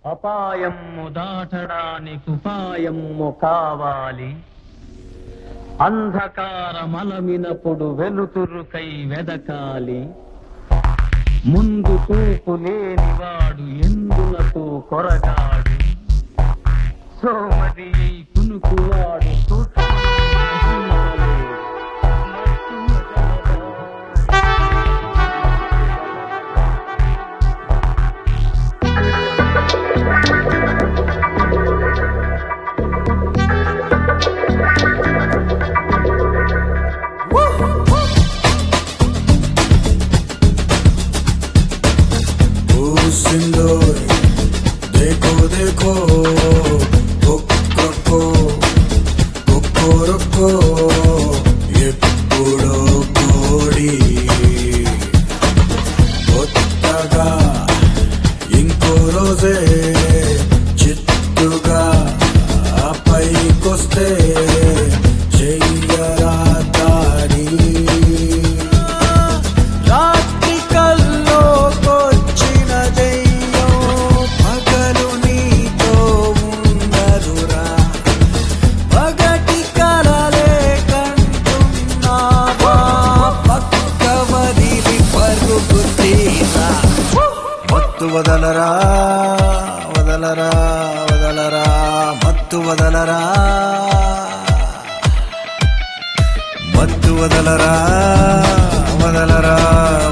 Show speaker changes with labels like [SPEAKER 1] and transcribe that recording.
[SPEAKER 1] అపాయము దాటడానికి ఉపాయము కావాలి అంధకారమలమినప్పుడు వెలుతురుకై వెదకాలి ముందు చూపు లేనివాడు ఎందులకు కొరగాడు సోమది కునుకువాడు
[SPEAKER 2] ओ सिंदूर देखो देखो కుక్కో కుక్కో ఎప్పుడో కోడి కొత్తగా ఇంకో రోజే చిత్తుగా పైకొస్తే చెయ్యరా దాడి రాత్రి కల్లోకొచ్చిన దెయ్యం పగలు నీతో ఉన్నదురా పగటి కలలే కంటున్నావా పక్క వదిలి పరుగు తీరా మత్తు వదలరా వదలరా వదలరా మత్తు వదలరా మత్తు వదలరా వదలరా